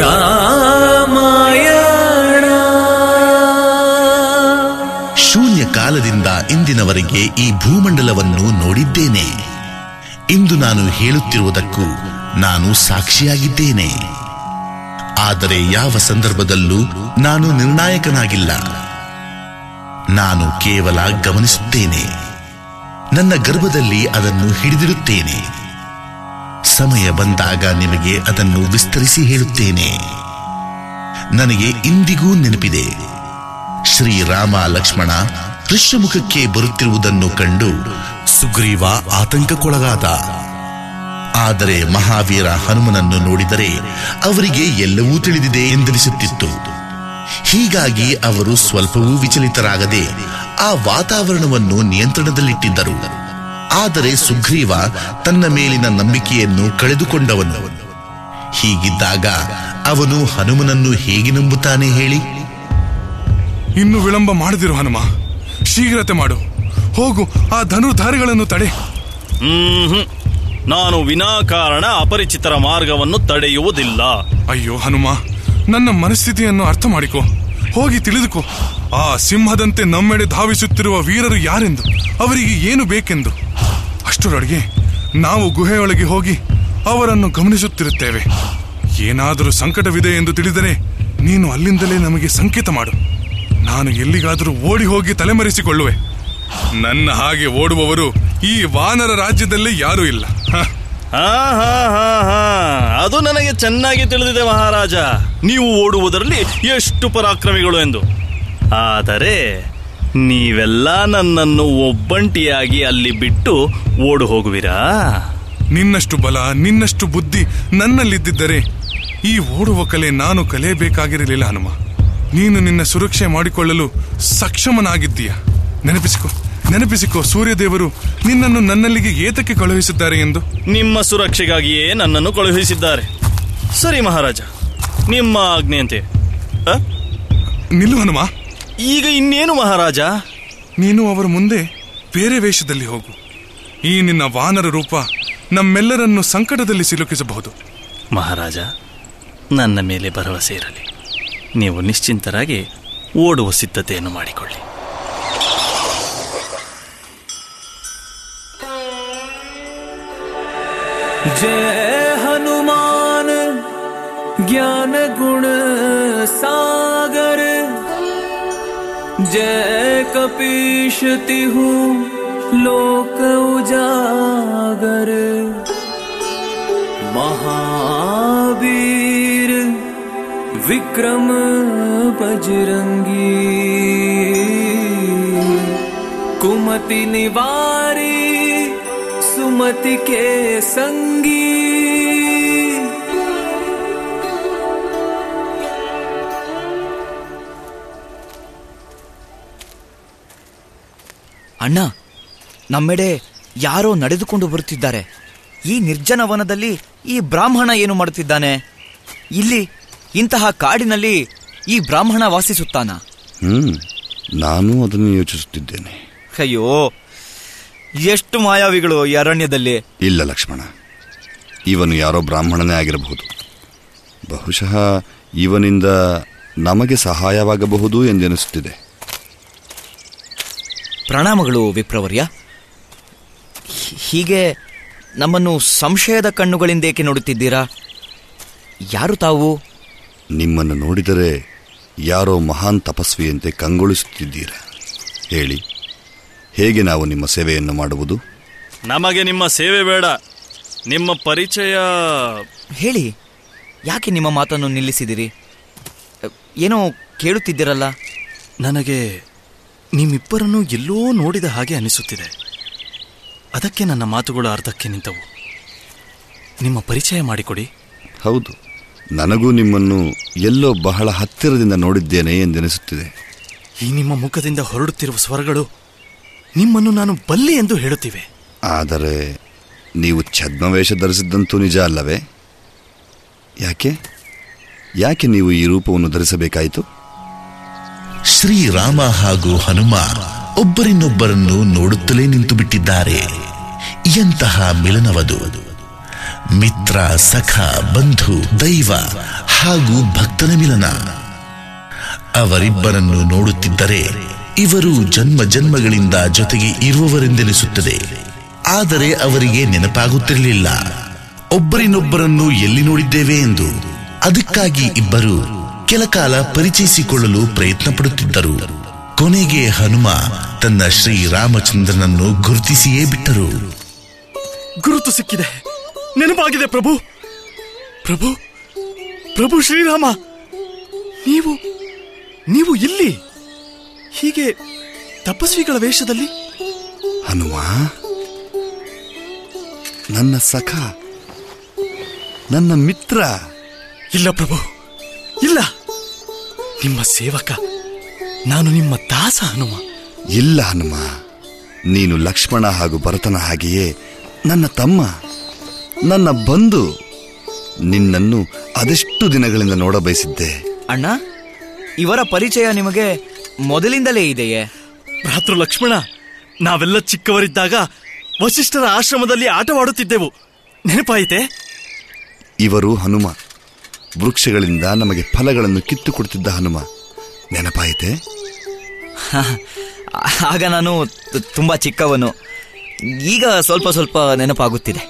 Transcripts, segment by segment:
ರಾಮಾಯಣ ಶೂನ್ಯ ಕಾಲದಿಂದ ಇಂದಿನವರೆಗೆ ಈ ಭೂಮಂಡಲವನ್ನು ನೋಡಿದ್ದೇನೆ ಇಂದು ನಾನು ಹೇಳುತ್ತಿರುವುದಕ್ಕೂ ನಾನು ಸಾಕ್ಷಿಯಾಗಿದ್ದೇನೆ ಆದರೆ ಯಾವ ಸಂದರ್ಭದಲ್ಲೂ ನಾನು ನಿರ್ಣಾಯಕನಾಗಿಲ್ಲ ನಾನು ಕೇವಲ ಗಮನಿಸುತ್ತೇನೆ ನನ್ನ ಗರ್ಭದಲ್ಲಿ ಅದನ್ನು ಹಿಡಿದಿರುತ್ತೇನೆ ಸಮಯ ಬಂದಾಗ ನಿಮಗೆ ಅದನ್ನು ವಿಸ್ತರಿಸಿ ಹೇಳುತ್ತೇನೆ ನನಗೆ ಇಂದಿಗೂ ನೆನಪಿದೆ ಶ್ರೀರಾಮ ಲಕ್ಷ್ಮಣ ಋಷ್ಯಮುಖಕ್ಕೆ ಬರುತ್ತಿರುವುದನ್ನು ಕಂಡು ಸುಗ್ರೀವ ಆತಂಕಕ್ಕೊಳಗಾದ ಆದರೆ ಮಹಾವೀರ ಹನುಮನನ್ನು ನೋಡಿದರೆ ಅವರಿಗೆ ಎಲ್ಲವೂ ತಿಳಿದಿದೆ ಎಂದೆನಿಸುತ್ತಿತ್ತು ಹೀಗಾಗಿ ಅವರು ಸ್ವಲ್ಪವೂ ವಿಚಲಿತರಾಗದೆ ಆ ವಾತಾವರಣವನ್ನು ನಿಯಂತ್ರಣದಲ್ಲಿಟ್ಟಿದ್ದರು ಆದರೆ ಸುಗ್ರೀವ ತನ್ನ ಮೇಲಿನ ನಂಬಿಕೆಯನ್ನು ಕಳೆದುಕೊಂಡವನು ಹೀಗಿದ್ದಾಗ ಅವನು ಹನುಮನನ್ನು ಹೇಗೆ ನಂಬುತ್ತಾನೆ ಹೇಳಿ ಇನ್ನು ವಿಳಂಬ ಮಾಡದಿರು ಹನುಮ ಶೀಘ್ರತೆ ಮಾಡು ಹೋಗು ಆ ಧನುರ್ಧಾರಿಗಳನ್ನು ತಡೆ ಹ್ಮ್ ನಾನು ವಿನಾಕಾರಣ ಅಪರಿಚಿತರ ಮಾರ್ಗವನ್ನು ತಡೆಯುವುದಿಲ್ಲ ಅಯ್ಯೋ ಹನುಮ ನನ್ನ ಮನಸ್ಥಿತಿಯನ್ನು ಅರ್ಥ ಮಾಡಿಕೊ ಹೋಗಿ ತಿಳಿದುಕೋ ಆ ಸಿಂಹದಂತೆ ನಮ್ಮೆಡೆ ಧಾವಿಸುತ್ತಿರುವ ವೀರರು ಯಾರೆಂದು ಅವರಿಗೆ ಏನು ಬೇಕೆಂದು ಅಷ್ಟರೊಳಗೆ ನಾವು ಗುಹೆಯೊಳಗೆ ಹೋಗಿ ಅವರನ್ನು ಗಮನಿಸುತ್ತಿರುತ್ತೇವೆ ಏನಾದರೂ ಸಂಕಟವಿದೆ ಎಂದು ತಿಳಿದರೆ ನೀನು ಅಲ್ಲಿಂದಲೇ ನಮಗೆ ಸಂಕೇತ ಮಾಡು ನಾನು ಎಲ್ಲಿಗಾದರೂ ಓಡಿ ಹೋಗಿ ತಲೆಮರೆಸಿಕೊಳ್ಳುವೆ ನನ್ನ ಹಾಗೆ ಓಡುವವರು ಈ ವಾನರ ರಾಜ್ಯದಲ್ಲಿ ಯಾರೂ ಇಲ್ಲ ಹ. ಹಾ ಹಾ ಹಾ ಹಾ ಅದು ನನಗೆ ಚೆನ್ನಾಗಿ ತಿಳಿದಿದೆ ಮಹಾರಾಜ ನೀವು ಓಡುವುದರಲ್ಲಿ ಎಷ್ಟು ಪರಾಕ್ರಮಿಗಳು ಎಂದು ಆದರೆ ನೀವೆಲ್ಲ ನನ್ನನ್ನು ಒಬ್ಬಂಟಿಯಾಗಿ ಅಲ್ಲಿ ಬಿಟ್ಟು ಓಡು ಹೋಗುವಿರಾ ನಿನ್ನಷ್ಟು ಬಲ ನಿನ್ನಷ್ಟು ಬುದ್ಧಿ ನನ್ನಲ್ಲಿದ್ದಿದ್ದರೆ ಈ ಓಡುವ ಕಲೆ ನಾನು ಕಲಿಯಬೇಕಾಗಿರಲಿಲ್ಲ ಹನುಮ ನೀನು ನಿನ್ನ ಸುರಕ್ಷೆ ಮಾಡಿಕೊಳ್ಳಲು ಸಕ್ಷಮನಾಗಿದ್ದೀಯ ನೆನಪಿಸಿಕೊ ನೆನಪಿಸಿಕೊ ಸೂರ್ಯದೇವರು ನಿನ್ನನ್ನು ನನ್ನಲ್ಲಿಗೆ ಏತಕ್ಕೆ ಕಳುಹಿಸಿದ್ದಾರೆ ಎಂದು ನಿಮ್ಮ ಸುರಕ್ಷೆಗಾಗಿಯೇ ನನ್ನನ್ನು ಕಳುಹಿಸಿದ್ದಾರೆ ಸರಿ ಮಹಾರಾಜ ನಿಮ್ಮ ಆಜ್ಞೆಯಂತೆ ಅ? ನಿಲ್ಲು ಹನುಮ ಈಗ ಇನ್ನೇನು ಮಹಾರಾಜ ನೀನು ಅವರ ಮುಂದೆ ಬೇರೆ ವೇಷದಲ್ಲಿ ಹೋಗು ಈ ನಿನ್ನ ವಾನರ ರೂಪ ನಮ್ಮೆಲ್ಲರನ್ನು ಸಂಕಟದಲ್ಲಿ ಸಿಲುಕಿಸಬಹುದು ಮಹಾರಾಜ ನನ್ನ ಮೇಲೆ ಭರವಸೆ ಇರಲಿ ನೀವು ನಿಶ್ಚಿಂತರಾಗಿ ಓಡುವ ಸಿದ್ಧತೆಯನ್ನು ಮಾಡಿಕೊಳ್ಳಿ जय हनुमान ज्ञान गुण सागर जय कपीश तिहु लोक उजागर महावीर विक्रम बजरंगी कुमति निवारी सुमति के संगी ಅಣ್ಣ ನಮ್ಮೆಡೆ ಯಾರೋ ನಡೆದುಕೊಂಡು ಬರುತ್ತಿದ್ದಾರೆ ಈ ನಿರ್ಜನ ವನದಲ್ಲಿ ಈ ಬ್ರಾಹ್ಮಣ ಏನು ಮಾಡುತ್ತಿದ್ದಾನೆ ಇಲ್ಲಿ ಇಂತಹ ಕಾಡಿನಲ್ಲಿ ಈ ಬ್ರಾಹ್ಮಣ ವಾಸಿಸುತ್ತಾನ ಹ್ಮ್ ನಾನು ಅದನ್ನು ಯೋಚಿಸುತ್ತಿದ್ದೇನೆ ಅಯ್ಯೋ ಎಷ್ಟು ಮಾಯಾವಿಗಳು ಈ ಅರಣ್ಯದಲ್ಲಿ ಇಲ್ಲ ಲಕ್ಷ್ಮಣ ಇವನು ಯಾರೋ ಬ್ರಾಹ್ಮಣನೇ ಆಗಿರಬಹುದು ಬಹುಶಃ ಇವನಿಂದ ನಮಗೆ ಸಹಾಯವಾಗಬಹುದು ಎಂದೆನಿಸುತ್ತಿದೆ ಪ್ರಣಾಮಗಳು ವಿಪ್ರವರ್ಯ ಹೀ- ಹೀಗೆ ನಮ್ಮನ್ನು ಸಂಶಯದ ಕಣ್ಣುಗಳಿಂದೇಕೆ ನೋಡುತ್ತಿದ್ದೀರಾ ಯಾರು ತಾವು ನಿಮ್ಮನ್ನು ನೋಡಿದರೆ ಯಾರೋ ಮಹಾನ್ ತಪಸ್ವಿಯಂತೆ ಕಂಗೊಳಿಸುತ್ತಿದ್ದೀರ ಹೇಳಿ ಹೇಗೆ ನಾವು ನಿಮ್ಮ ಸೇವೆಯನ್ನು ಮಾಡುವುದು ನಮಗೆ ನಿಮ್ಮ ಸೇವೆ ಬೇಡ ನಿಮ್ಮ ಪರಿಚಯ ಹೇಳಿ ಯಾಕೆ ನಿಮ್ಮ ಮಾತನ್ನು ನಿಲ್ಲಿಸಿದಿರಿ ಅ, ಏನೋ ಕೇಳುತ್ತಿದ್ದೀರಲ್ಲ ನನಗೆ ನಿಮ್ಮಿಬ್ಬರನ್ನು ಎಲ್ಲೋ ನೋಡಿದ ಹಾಗೆ ಅನಿಸುತ್ತಿದೆ ಅದಕ್ಕೆ ನನ್ನ ಮಾತುಗಳು ಅರ್ಧಕ್ಕೆ ನಿಂತವು ನಿಮ್ಮ ಪರಿಚಯ ಮಾಡಿಕೊಡಿ ಹೌದು ನನಗೂ ನಿಮ್ಮನ್ನು ಎಲ್ಲೋ ಬಹಳ ಹತ್ತಿರದಿಂದ ನೋಡಿದ್ದೇನೆ ಎಂದೆನಿಸುತ್ತಿದೆ ಈ ನಿಮ್ಮ ಮುಖದಿಂದ ಹೊರಡುತ್ತಿರುವ ಸ್ವರಗಳು ನಿಮ್ಮನ್ನು ನಾನು ಬಲ್ಲೆ ಎಂದು ಹೇಳುತ್ತಿವೆ ಆದರೆ ನೀವು ಛದ್ಮವೇಷ ಧರಿಸಿದ್ದಂತೂ ನಿಜ ಅಲ್ಲವೇ ಯಾಕೆ ಯಾಕೆ ನೀವು ಈ ರೂಪವನ್ನು ಧರಿಸಬೇಕಾಯಿತು ಶ್ರೀರಾಮ ಹಾಗೂ ಹನುಮ ಒಬ್ಬರಿನ್ನೊಬ್ಬರನ್ನು ನೋಡುತ್ತಲೇ ನಿಂತು ಬಿಟ್ಟಿದ್ದಾರೆ ಎಂತಹ ಮಿಲನವದು ಮಿತ್ರ ಸಖ ಬಂಧು ದೈವ ಹಾಗೂ ಭಕ್ತನ ಮಿಲನ ಅವರಿಬ್ಬರನ್ನು ನೋಡುತ್ತಿದ್ದರೆ ಇವರು ಜನ್ಮ ಜನ್ಮಗಳಿಂದ ಜೊತೆಗೆ ಇರುವವರೆಂದೆನಿಸುತ್ತದೆ ಆದರೆ ಅವರಿಗೆ ನೆನಪಾಗುತ್ತಿರಲಿಲ್ಲ ಒಬ್ಬರಿನೊಬ್ಬರನ್ನು ಎಲ್ಲಿ ನೋಡಿದ್ದೇವೆ ಎಂದು ಅದಕ್ಕಾಗಿ ಇಬ್ಬರು ಕೆಲಕಾಲ ಪರಿಚಯಿಸಿಕೊಳ್ಳಲು ಪ್ರಯತ್ನ ಪಡುತ್ತಿದ್ದರು ಕೊನೆಗೆ ಹನುಮ ತನ್ನ ಶ್ರೀರಾಮಚಂದ್ರನನ್ನು ಗುರುತಿಸಿಯೇ ಬಿಟ್ಟರು ಗುರುತು ಸಿಕ್ಕಿದೆ ನೆನಪಾಗಿದೆ ಪ್ರಭು ಪ್ರಭು ಪ್ರಭು ಶ್ರೀರಾಮ ನೀವು ನೀವು ಇಲ್ಲಿ ಹೀಗೆ ತಪಸ್ವಿಗಳ ವೇಷದಲ್ಲಿ ಹನುಮ ನನ್ನ ಸಖ ನನ್ನ ಮಿತ್ರ ಇಲ್ಲ ಪ್ರಭು ಇಲ್ಲ ನಿಮ್ಮ ಸೇವಕ ನಾನು ನಿಮ್ಮ ದಾಸ ಹನುಮ ಇಲ್ಲ ಹನುಮ ನೀನು ಲಕ್ಷ್ಮಣ ಹಾಗೂ ಭರತನ ಹಾಗೆಯೇ ನನ್ನ ತಮ್ಮ ನನ್ನ ಬಂಧು ನಿನ್ನನ್ನು ಅದೆಷ್ಟು ದಿನಗಳಿಂದ ನೋಡಬಯಸಿದ್ದೆ ಅಣ್ಣ ಇವರ ಪರಿಚಯ ನಿಮಗೆ ಮೊದಲಿಂದಲೇ ಇದೆಯೇ ಭ್ರಾತೃ ಲಕ್ಷ್ಮಣ ನಾವೆಲ್ಲ ಚಿಕ್ಕವರಿದ್ದಾಗ ವಸಿಷ್ಠರ ಆಶ್ರಮದಲ್ಲಿ ಆಟವಾಡುತ್ತಿದ್ದೆವು ನೆನಪಾಯಿತೆ ಇವರು ಹನುಮ ವೃಕ್ಷಗಳಿಂದ ನಮಗೆ ಫಲಗಳನ್ನು ಕಿತ್ತು ಕೊಡ್ತಿದ್ದ ಹನುಮ ನೆನಪಾಯಿತೆ ಆಗ ನಾನು ತು- ತುಂಬಾ ಚಿಕ್ಕವನು ಈಗ ಸ್ವಲ್ಪ ಸ್ವಲ್ಪ ನೆನಪಾಗುತ್ತಿದೆ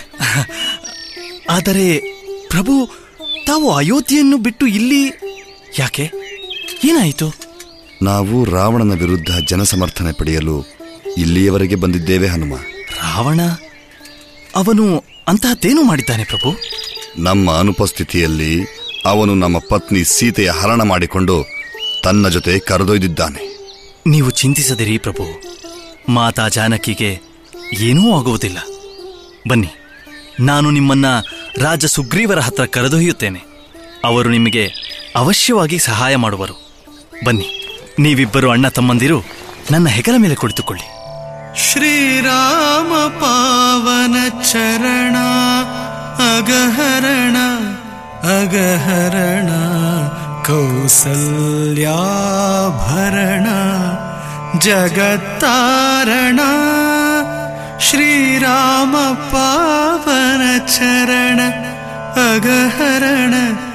ಆದರೆ ಪ್ರಭು ತಾವು ಅಯೋಧ್ಯೆಯನ್ನು ಬಿಟ್ಟು ಇಲ್ಲಿ ಯಾಕೆ ಏನಾಯಿತು ನಾವು ರಾವಣನ ವಿರುದ್ಧ ಜನಸಮರ್ಥನೆ ಪಡೆಯಲು ಇಲ್ಲಿಯವರೆಗೆ ಬಂದಿದ್ದೇವೆ ಹನುಮ ರಾವಣ ಅವನು ಅಂತಹದ್ದೇನು ಮಾಡಿದ್ದಾನೆ ಪ್ರಭು ನಮ್ಮ ಅನುಪಸ್ಥಿತಿಯಲ್ಲಿ ಅವನು ನಮ್ಮ ಪತ್ನಿ ಸೀತೆಯ ಹರಣ ಮಾಡಿಕೊಂಡು ತನ್ನ ಜೊತೆ ಕರೆದೊಯ್ದಿದ್ದಾನೆ ನೀವು ಚಿಂತಿಸದಿರಿ ಪ್ರಭು ಮಾತಾ ಜಾನಕಿಗೆ ಏನೂ ಆಗುವುದಿಲ್ಲ ಬನ್ನಿ ನಾನು ನಿಮ್ಮನ್ನ ರಾಜ ಸುಗ್ರೀವರ ಹತ್ರ ಕರೆದೊಯ್ಯುತ್ತೇನೆ ಅವರು ನಿಮಗೆ ಅವಶ್ಯವಾಗಿ ಸಹಾಯ ಮಾಡುವರು ಬನ್ನಿ ನೀವಿಬ್ಬರು ಅಣ್ಣ ತಮ್ಮಂದಿರು ನನ್ನ ಹೆಗಲ ಮೇಲೆ ಕುಳಿತುಕೊಳ್ಳಿ श्रीराम पावन चरण अगहरण अगहरण कौसल्याभरण जगत्तारण श्रीराम पावन चरण अगहरण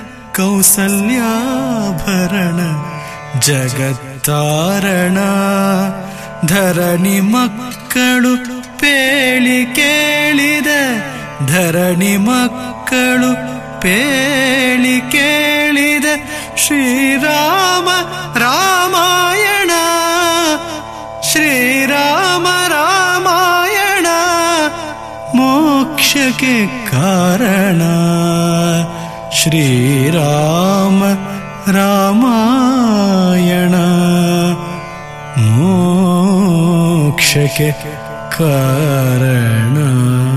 कौसल्याभरण ಜಗತ್ತಾರಣ ಧರಣಿ ಮಕ್ಕಳು ಪೇಳಿ ಕೇಳಿದ ಧರಣಿ ಮಕ್ಕಳು ಪೇಳಿ ಕೇಳಿದ ಶ್ರೀರಾಮ ರಾಮಾಯಣ ಶ್ರೀರಾಮ ರಾಮಾಯಣ ಮೋಕ್ಷಕ್ಕೆ ಕಾರಣ ಶ್ರೀರಾಮ ರಾಮಾಯಣ ಮೋಕ್ಷಕ್ಕೆ ಕಾರಣ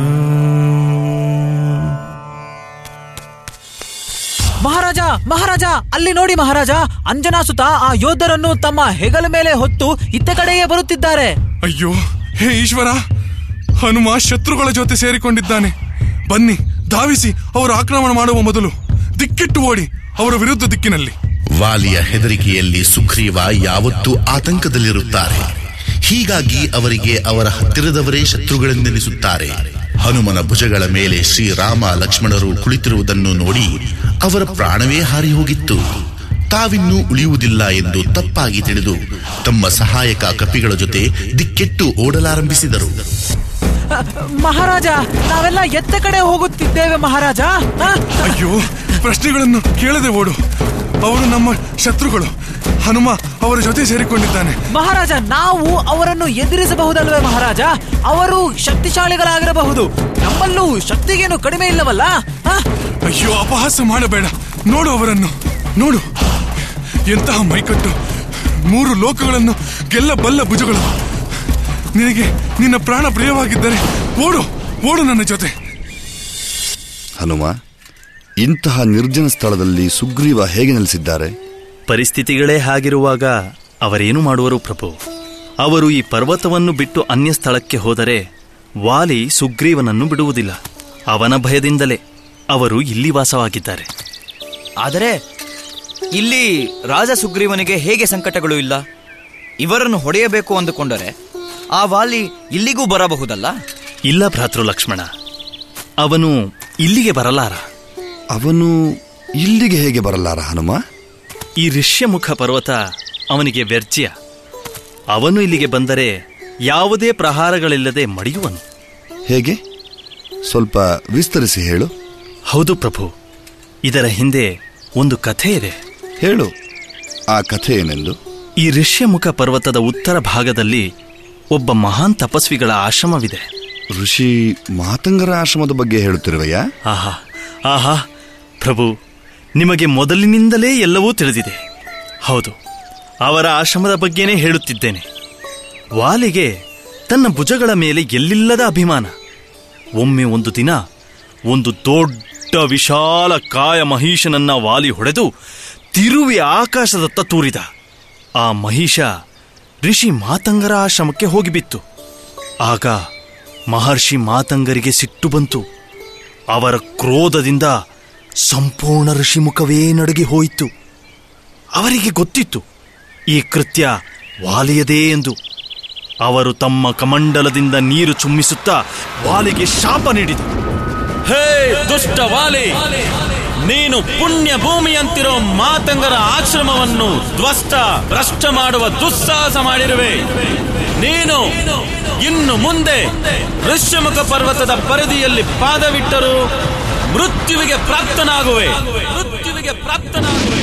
ಮಹಾರಾಜ ಮಹಾರಾಜ ಅಲ್ಲಿ ನೋಡಿ ಮಹಾರಾಜ ಅಂಜನಾಸುತ ಆ ಯೋಧರನ್ನು ತಮ್ಮ ಹೆಗಲ ಮೇಲೆ ಹೊತ್ತು ಇತ್ತ ಕಡೆಗೆ ಬರುತ್ತಿದ್ದಾರೆ ಅಯ್ಯೋ ಹೇ ಈಶ್ವರ ಹನುಮ ಶತ್ರುಗಳ ಜೊತೆ ಸೇರಿಕೊಂಡಿದ್ದಾನೆ ಬನ್ನಿ ಧಾವಿಸಿ ಅವರು ಆಕ್ರಮಣ ಮಾಡುವ ಮೊದಲು ದಿಕ್ಕಿಟ್ಟು ಓಡಿ ಅವರ ವಿರುದ್ಧ ದಿಕ್ಕಿನಲ್ಲಿ ವಾಲಿಯ ಹೆದರಿಕೆಯಲ್ಲಿ ಸುಗ್ರೀವ ಯಾವತ್ತೂ ಆತಂಕದಲ್ಲಿರುತ್ತಾರೆ ಹೀಗಾಗಿ ಅವರಿಗೆ ಅವರ ಹತ್ತಿರದವರೇ ಶತ್ರುಗಳೆಂದೆನಿಸುತ್ತಾರೆ ಹನುಮನ ಭುಜಗಳ ಮೇಲೆ ಶ್ರೀರಾಮ ಲಕ್ಷ್ಮಣರು ಕುಳಿತಿರುವುದನ್ನು ನೋಡಿ ಅವರ ಪ್ರಾಣವೇ ಹಾರಿ ಹೋಗಿತ್ತು ತಾವಿನ್ನೂ ಉಳಿಯುವುದಿಲ್ಲ ಎಂದು ತಪ್ಪಾಗಿ ತಿಳಿದು ತಮ್ಮ ಸಹಾಯಕ ಕಪಿಗಳ ಜೊತೆ ದಿಕ್ಕೆಟ್ಟು ಓಡಲಾರಂಭಿಸಿದರು ಅ, ಮಹಾರಾಜ ನಾವೆಲ್ಲ ಎತ್ತ ಕಡೆ ಹೋಗುತ್ತಿದ್ದೇವೆ ಮಹಾರಾಜ ಆ? ಅಯ್ಯೋ ಪ್ರಶ್ನೆಗಳನ್ನು ಕೇಳದೆ ಓಡು ಅವರು ನಮ್ಮ ಶತ್ರುಗಳು ಹನುಮ ಅವರ ಜೊತೆ ಸೇರಿಕೊಂಡಿದ್ದಾನೆ ಮಹಾರಾಜ ನಾವು ಅವರನ್ನು ಎದುರಿಸಬಹುದಲ್ವೇ ಮಹಾರಾಜ ಅವರು ಶಕ್ತಿಶಾಲಿಗಳಾಗಿರಬಹುದು ನಮ್ಮಲ್ಲೂ ಶಕ್ತಿಗೇನು ಕಡಿಮೆ ಇಲ್ಲವಲ್ಲ ಆ? ಅಯ್ಯೋ ಅಪಹಾಸ ಮಾಡಬೇಡ ನೋಡು ಅವರನ್ನು ನೋಡು ಎಂತಹ ಮೈಕಟ್ಟು ಮೂರು ಲೋಕಗಳನ್ನು ಗೆಲ್ಲಬಲ್ಲ ಭುಜಗಳು ನಿನಗೆ ನಿನ್ನ ಪ್ರಾಣ ಪ್ರಿಯವಾಗಿದ್ದರೆ ಓಡು ಓಡು ನನ್ನ ಜೊತೆ ಹನುಮ ಇಂತಹ ನಿರ್ಜನ ಸ್ಥಳದಲ್ಲಿ ಸುಗ್ರೀವ ಹೇಗೆ ನೆಲೆಸಿದ್ದಾರೆ ಪರಿಸ್ಥಿತಿಗಳೇ ಹಾಗಿರುವಾಗ ಅವರೇನು ಮಾಡುವರು ಪ್ರಭು ಅವರು ಈ ಪರ್ವತವನ್ನು ಬಿಟ್ಟು ಅನ್ಯ ಸ್ಥಳಕ್ಕೆ ಹೋದರೆ ವಾಲಿ ಸುಗ್ರೀವನನ್ನು ಬಿಡುವುದಿಲ್ಲ ಅವನ ಭಯದಿಂದಲೇ ಅವರು ಇಲ್ಲಿ ವಾಸವಾಗಿದ್ದಾರೆ ಆದರೆ ಇಲ್ಲಿ ರಾಜ ಸುಗ್ರೀವನಿಗೆ ಹೇಗೆ ಸಂಕಟಗಳು ಇಲ್ಲ ಇವರನ್ನು ಹೊಡೆಯಬೇಕು ಅಂದುಕೊಂಡರೆ ಆ ವಾಲಿ ಇಲ್ಲಿಗೂ ಬರಬಹುದಲ್ಲ ಇಲ್ಲ ಭ್ರಾತೃ ಲಕ್ಷ್ಮಣ ಅವನು ಇಲ್ಲಿಗೆ ಬರಲಾರ ಅವನು ಇಲ್ಲಿಗೆ ಹೇಗೆ ಬರಲಾರ ಹನುಮ ಈ ಋಷ್ಯಮುಖ ಪರ್ವತ ಅವನಿಗೆ ವ್ಯರ್ಜ್ಯ ಅವನು ಇಲ್ಲಿಗೆ ಬಂದರೆ ಯಾವುದೇ ಪ್ರಹಾರಗಳಿಲ್ಲದೆ ಮಡಿಯುವನು ಹೇಗೆ ಸ್ವಲ್ಪ ವಿಸ್ತರಿಸಿ ಹೇಳು ಹೌದು ಪ್ರಭು ಇದರ ಹಿಂದೆ ಒಂದು ಕಥೆ ಇದೆ ಹೇಳು ಆ ಕಥೆ ಏನೆಂದು ಈ ಋಷ್ಯಮುಖ ಪರ್ವತದ ಉತ್ತರ ಭಾಗದಲ್ಲಿ ಒಬ್ಬ ಮಹಾನ್ ತಪಸ್ವಿಗಳ ಆಶ್ರಮವಿದೆ ಋಷಿ ಮಾತಂಗರ ಆಶ್ರಮದ ಬಗ್ಗೆ ಹೇಳುತ್ತಿರುವೆಯಾ ಆಹಾ ಆಹಾ ಪ್ರಭು ನಿಮಗೆ ಮೊದಲಿನಿಂದಲೇ ಎಲ್ಲವೂ ತಿಳಿದಿದೆ ಹೌದು ಅವರ ಆಶ್ರಮದ ಬಗ್ಗೆನೇ ಹೇಳುತ್ತಿದ್ದೇನೆ ವಾಲಿಗೆ ತನ್ನ ಭುಜಗಳ ಮೇಲೆ ಎಲ್ಲಿಲ್ಲದ ಅಭಿಮಾನ ಒಮ್ಮೆ ಒಂದು ದಿನ ಒಂದು ದೊಡ್ಡ ವಿಶಾಲ ಕಾಯ ಮಹಿಷನನ್ನ ವಾಲಿ ಹೊಡೆದು ತಿರುವಿ ಆಕಾಶದತ್ತ ತೂರಿದ ಆ ಮಹಿಷ ಋಷಿ ಮಾತಂಗರ ಆಶ್ರಮಕ್ಕೆ ಹೋಗಿಬಿತ್ತು ಆಗ ಮಹರ್ಷಿ ಮಾತಂಗರಿಗೆ ಸಿಟ್ಟು ಬಂತು ಅವರ ಕ್ರೋಧದಿಂದ ಸಂಪೂರ್ಣ ಋಷಿಮುಖವೇ ನಡುಗಿ ಹೋಯಿತು ಅವರಿಗೆ ಗೊತ್ತಿತ್ತು ಈ ಕೃತ್ಯ ವಾಲಿಯದೇ ಎಂದು ಅವರು ತಮ್ಮ ಕಮಂಡಲದಿಂದ ನೀರು ಚುಮ್ಮಿಸುತ್ತಾ ವಾಲಿಗೆ ಶಾಪ ನೀಡಿದರು ಹೇ ದುಷ್ಟ ವಾಲಿ ನೀನು ಪುಣ್ಯ ಭೂಮಿಯಂತಿರೋ ಮಾತಂಗರ ಆಶ್ರಮವನ್ನು ಧ್ವಸ್ತ ಭ್ರಷ್ಟ ಮಾಡುವ ದುಸ್ಸಾಹಸ ಮಾಡಿರುವೆ ನೀನು ಇನ್ನು ಮುಂದೆ ಋಷ್ಯಮುಖ ಪರ್ವತದ ಪರಿಧಿಯಲ್ಲಿ ಪಾದವಿಟ್ಟರು ಮೃತ್ಯುವಿಗೆ ಪ್ರಾಪ್ತನಾಗುವೆ ಮೃತ್ಯುವಿಗೆ ಪ್ರಾಪ್ತನಾಗುವೆ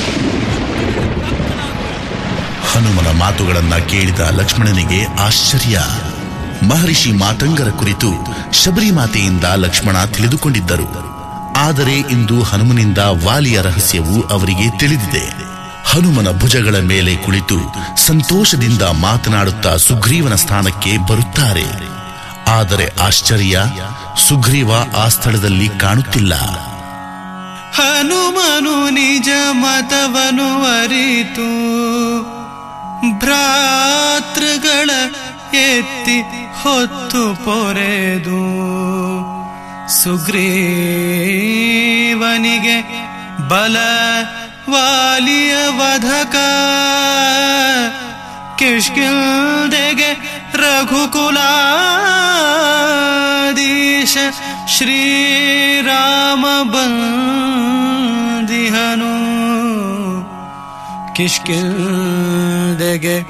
ಹನುಮನ ಮಾತುಗಳನ್ನ ಕೇಳಿದ ಲಕ್ಷ್ಮಣನಿಗೆ ಆಶ್ಚರ್ಯ ಮಹರ್ಷಿ ಮಾತಂಗರ ಕುರಿತು ಶಬರಿಮಾತೆಯಿಂದ ಲಕ್ಷ್ಮಣ ತಿಳಿದುಕೊಂಡಿದ್ದರು ಆದರೆ ಇಂದು ಹನುಮನಿಂದ ವಾಲಿಯ ರಹಸ್ಯವು ಅವರಿಗೆ ತಿಳಿದಿದೆ ಹನುಮನ ಭುಜಗಳ ಮೇಲೆ ಕುಳಿತು ಸಂತೋಷದಿಂದ ಮಾತನಾಡುತ್ತಾ ಸುಗ್ರೀವನ ಸ್ಥಾನಕ್ಕೆ ಬರುತ್ತಾರೆ ಆದರೆ ಆಶ್ಚರ್ಯ ಸುಗ್ರೀವ ಆ ಸ್ಥಳದಲ್ಲಿ ಕಾಣುತ್ತಿಲ್ಲ ಹನುಮನು ನಿಜ ಮತವನು ಅರಿತು ಭ್ರಾತೃಗಳ ಎತ್ತಿ ಹೊತ್ತು ಪೊರೆದು ಸುಗ್ರೀವನಿಗೆ ಬಲ ವಾಲಿಯ ವಧಕ ಕಿಷ್ಕಿಂದೆಗೆ ರಘುಕುಲಾದೀಶ ಶ್ರೀರಾಮ ಬಂದಿಹನು ಕಿಷ್ಕಿಂದೆಗೆ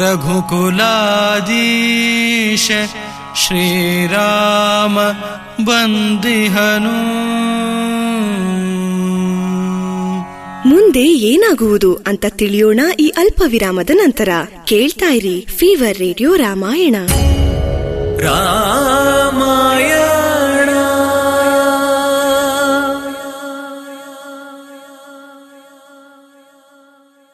ರಘುಕುಲಾದೀಶ ಶ್ರೀರಾಮ ಬಂದಿಹನು ಮುಂದೆ ಏನಾಗುವುದು ಅಂತ ತಿಳಿಯೋಣ ಈ ಅಲ್ಪ ವಿರಾಮದ ನಂತರ ಕೇಳ್ತಾ ಇರಿ ಫೀವರ್ ರೇಡಿಯೋ ರಾಮಾಯಣ ರಾಮಾಯಣ